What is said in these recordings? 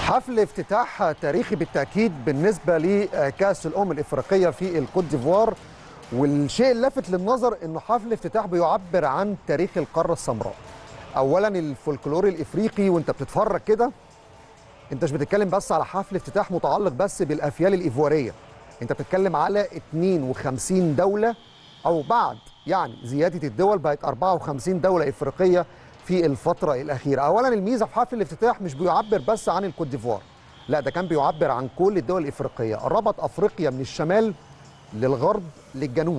حفل افتتاح تاريخي بالتاكيد بالنسبه لكاس الامم الافريقيه في الكوت ديفوار والشيء اللافت للنظر انه حفل افتتاح بيعبر عن تاريخ القاره السمراء اولا الفولكلور الافريقي وانت بتتفرج كده انت مش بتتكلم بس على حفل افتتاح متعلق بس بالافيال الايفواريه انت بتتكلم على 52 دوله او بعد يعني زياده الدول بقت 54 دوله افريقيه في الفتره الاخيره اولا الميزه في حفل الافتتاح مش بيعبر بس عن الكوت ديفوار لا ده كان بيعبر عن كل الدول الافريقيه ربط افريقيا من الشمال للغرب للجنوب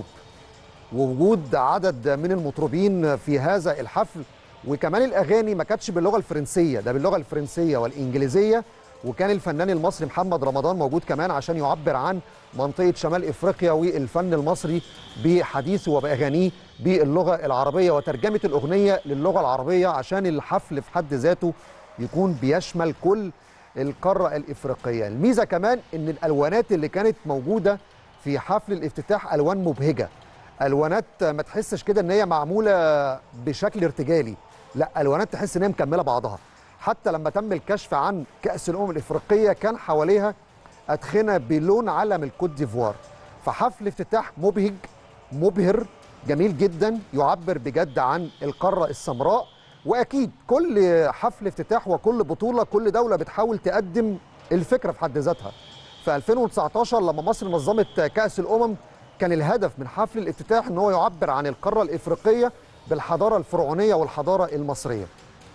ووجود عدد من المطربين في هذا الحفل وكمان الاغاني ما كانتش باللغه الفرنسيه ده باللغه الفرنسيه والانجليزيه وكان الفنان المصري محمد رمضان موجود كمان عشان يعبر عن منطقه شمال افريقيا والفن المصري بحديثه وباغانيه باللغه العربيه وترجمه الاغنيه للغه العربيه عشان الحفل في حد ذاته يكون بيشمل كل القاره الافريقيه الميزه كمان ان الالوانات اللي كانت موجوده في حفل الافتتاح الوان مبهجه الوانات ما تحسش كده ان هي معموله بشكل ارتجالي لا الوانات تحس ان هي مكمله بعضها حتى لما تم الكشف عن كاس الامم الافريقيه كان حواليها ادخنه بلون علم الكوت ديفوار فحفل افتتاح مبهج مبهر جميل جدا يعبر بجد عن القاره السمراء واكيد كل حفل افتتاح وكل بطوله كل دوله بتحاول تقدم الفكره في حد ذاتها في 2019 لما مصر نظمت كاس الامم كان الهدف من حفل الافتتاح ان هو يعبر عن القاره الافريقيه بالحضاره الفرعونيه والحضاره المصريه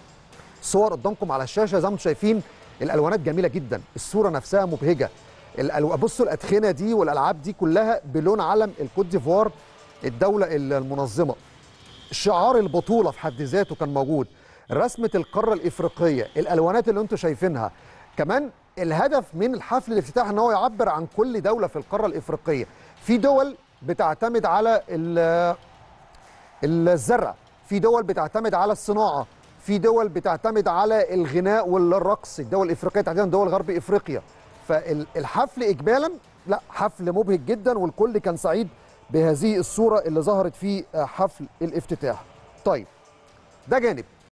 الصور قدامكم على الشاشه زي ما انتم شايفين الالوانات جميله جدا الصوره نفسها مبهجه الألو... بصوا الادخنه دي والالعاب دي كلها بلون علم الكوت ديفوار الدوله المنظمه شعار البطوله في حد ذاته كان موجود رسمه القاره الافريقيه الالوانات اللي انتم شايفينها كمان الهدف من الحفل الافتتاح ان هو يعبر عن كل دوله في القاره الافريقيه في دول بتعتمد على الزرع في دول بتعتمد على الصناعه في دول بتعتمد على الغناء والرقص الدول الافريقيه تحديدا دول غرب افريقيا فالحفل اجمالا لا حفل مبهج جدا والكل كان سعيد بهذه الصوره اللي ظهرت في حفل الافتتاح طيب ده جانب